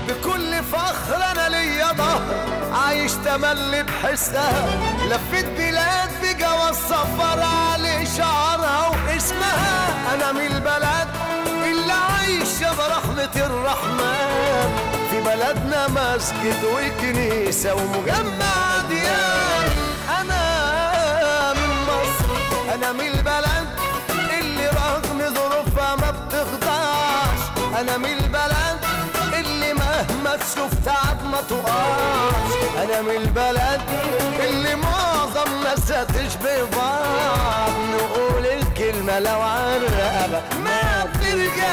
بكل فخر انا ليا ظهر عايش تملي بحسها لفيت بلاد بجواز سفر على شعرها واسمها انا من البلد اللي عايشة برحمة الرحمن في بلدنا مسجد وكنيسة ومجمع ديان انا من مصر انا من البلد اللي رغم ظروفها ما بتخضعش انا من البلد اللي مهما تشوف تعب ما تقعش انا من البلد اللي معظم ناسها تشبه بعض نقول الكلمة لو عالرقبة ما بترجعش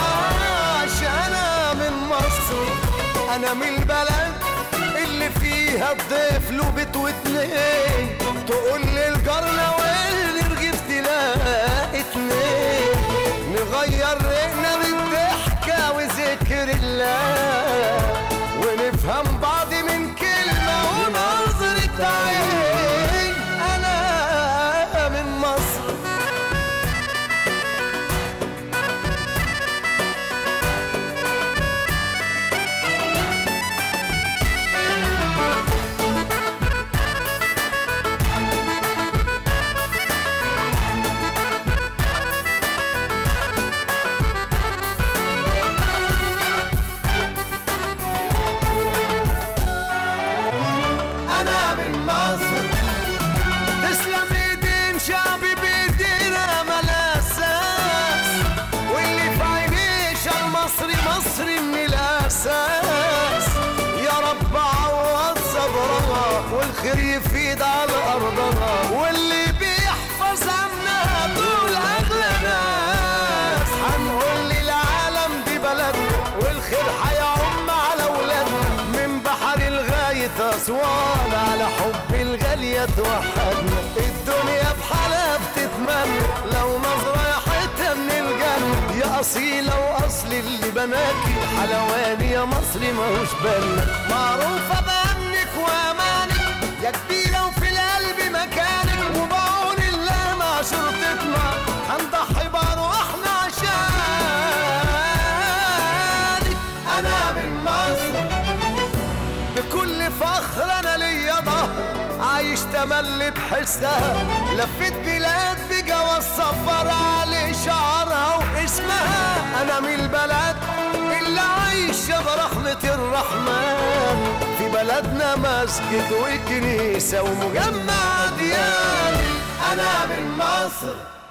انا من مصر انا من البلد اللي فيها الضيف له بيت واتنين تقول لي الجرنة واللي رغيف تلاقي اتنين نغير رقنا بالضحكة وذكر الله ونفهم بعض من كلمة ونظرة عين أنا من مصر انا من مصر تسلم ايدين شعبي بايدينا ملا اساس واللي في عينيش المصري مصري من الاساس يا رب عوض صبرنا والخير يفيد على ارضنا واللي بيحفظ عنا طول اغلى ناس هنقول للعالم دي بلدنا والخير هيعم على ولادنا من بحر لغاية أسوان على حب الغالية توحدنا الدنيا بحالها بتتمنى لو نظرة يا حتة من الجنة يا أصيلة وأصل اللي بناكي حلواني يا مصري ماهوش بالنا معروفة بأمنك وأمانك يا كبيرة وفي القلب مكانك وبعون الله مع شرطتنا هنضحي بأرواحنا عشانك أنا من مصر بكل فخر انا ليا ظهر عايش تملي بحسها لفيت بلاد بجواز سفر على شعرها واسمها انا من البلد اللي عايشة برحمة الرحمن في بلدنا مسجد وكنيسة ومجمع ديان انا من مصر